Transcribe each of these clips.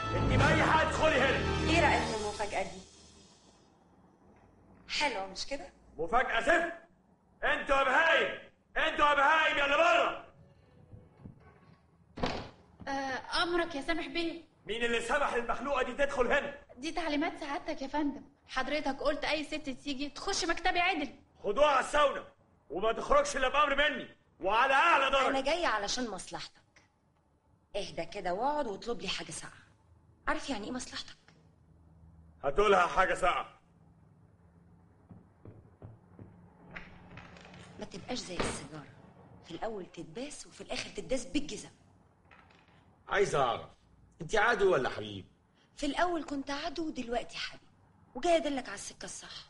انت بايحه ادخلي هنا ايه رايك في المفاجاه دي حلوه مش كده مفاجاه زفت انتوا يا بهايم انتوا يا بهايم يا اللي بره آه امرك يا سامح بيه مين اللي سمح للمخلوقه دي تدخل هنا دي تعليمات سعادتك يا فندم حضرتك قلت اي ست تيجي تخش مكتبي عدل خدوها على الساونا وما تخرجش الا بامر مني وعلى اعلى انا درجه جايه علشان مصلحتك اهدى كده واقعد واطلب لي حاجه ساقعه عارف يعني ايه مصلحتك هاتولها حاجه ساقعه ما تبقاش زي السيجاره في الاول تتباس وفي الاخر تداس بالجزم عايز اعرف انت عدو ولا حبيب في الاول كنت عدو ودلوقتي حبيب وجاي ادلك على السكه الصح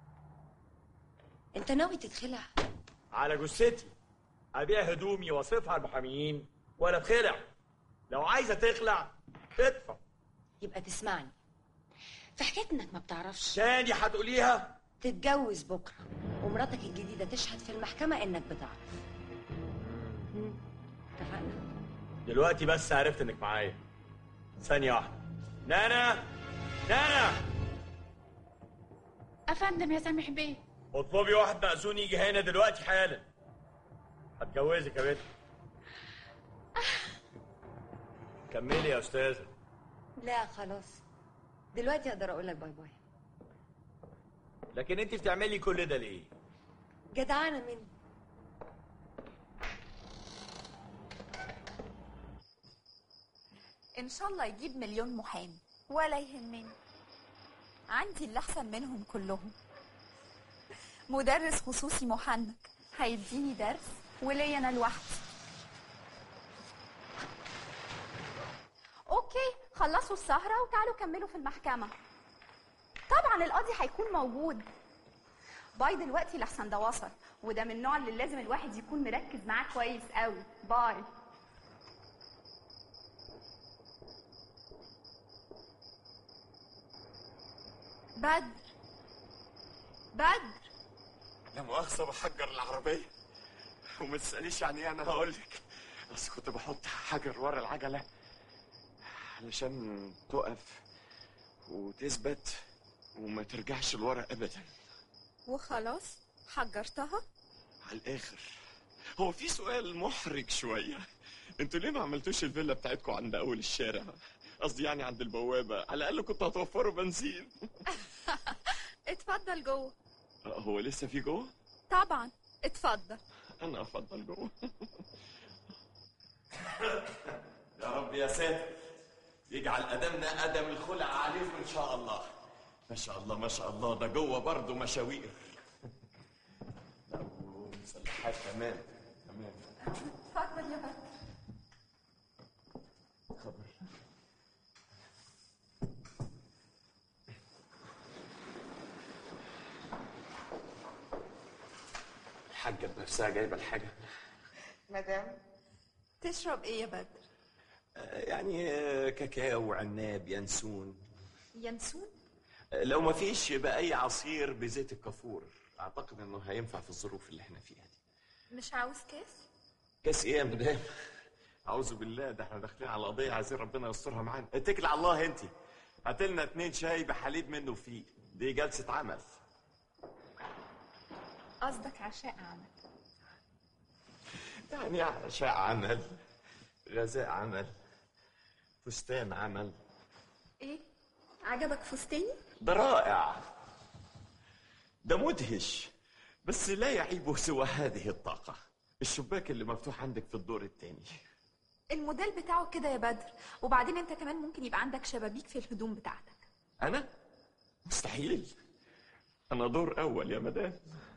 انت ناوي تتخلع على جثتي ابيع هدومي واصرفها المحاميين ولا بخلع لو عايزه تخلع ادفع يبقى تسمعني في حكايه انك ما بتعرفش تاني هتقوليها تتجوز بكره ومراتك الجديده تشهد في المحكمه انك بتعرف مم. اتفقنا دلوقتي بس عرفت انك معايا ثانيه واحده نانا نانا افندم يا سامح بيه اطلبي واحد مأذون يجي هنا دلوقتي حالا هتجوزك يا بنت كملي يا استاذه لا خلاص دلوقتي اقدر اقول لك باي باي لكن انت بتعملي كل ده ليه جدعانه مني ان شاء الله يجيب مليون محامي ولا يهمني عندي اللي احسن منهم كلهم مدرس خصوصي محنك هيديني درس وليا انا لوحدي اوكي خلصوا السهرة وتعالوا كملوا في المحكمة طبعا القاضي هيكون موجود باي دلوقتي لحسن ده وصل وده من النوع اللي لازم الواحد يكون مركز معاه كويس قوي باي بدر بدر لا مؤاخذة بحجر العربية وما تسأليش يعني ايه انا هقول لك بس كنت بحط حجر ورا العجلة علشان تقف وتثبت وما ترجعش لورا ابدا وخلاص حجرتها على الاخر هو في سؤال محرج شوية انتوا ليه ما عملتوش الفيلا بتاعتكم عند اول الشارع قصدي يعني عند البوابة على الاقل كنتوا هتوفروا بنزين اتفضل جوه هو لسه في جوه طبعا اتفضل انا افضل جوه يا رب يا ساتر يجعل قدمنا قدم الخلع عليكم ان شاء الله ما شاء الله ما شاء الله ده جوه برضه مشاوير لا ومسلحات كمان كمان اتفضل يا بدر خبر الحاجة بنفسها جايبة الحاجة مدام تشرب ايه يا بدر يعني آه، كاكاو عناب ينسون ينسون آه، لو ما فيش يبقى اي عصير بزيت الكافور اعتقد انه هينفع في الظروف اللي احنا فيها دي مش عاوز كاس كاس ايه يا مدام اعوذ بالله ده احنا داخلين على قضيه عايزين ربنا يسترها معانا اتكل على الله انت هات لنا اتنين شاي بحليب منه فيه دي جلسه عمل قصدك عشاء عمل يعني عشاء عمل غذاء عمل فستان عمل ايه عجبك فستاني ده رائع ده مدهش بس لا يعيبه سوى هذه الطاقة الشباك اللي مفتوح عندك في الدور الثاني الموديل بتاعه كده يا بدر وبعدين انت كمان ممكن يبقى عندك شبابيك في الهدوم بتاعتك أنا؟ مستحيل أنا دور أول يا مدام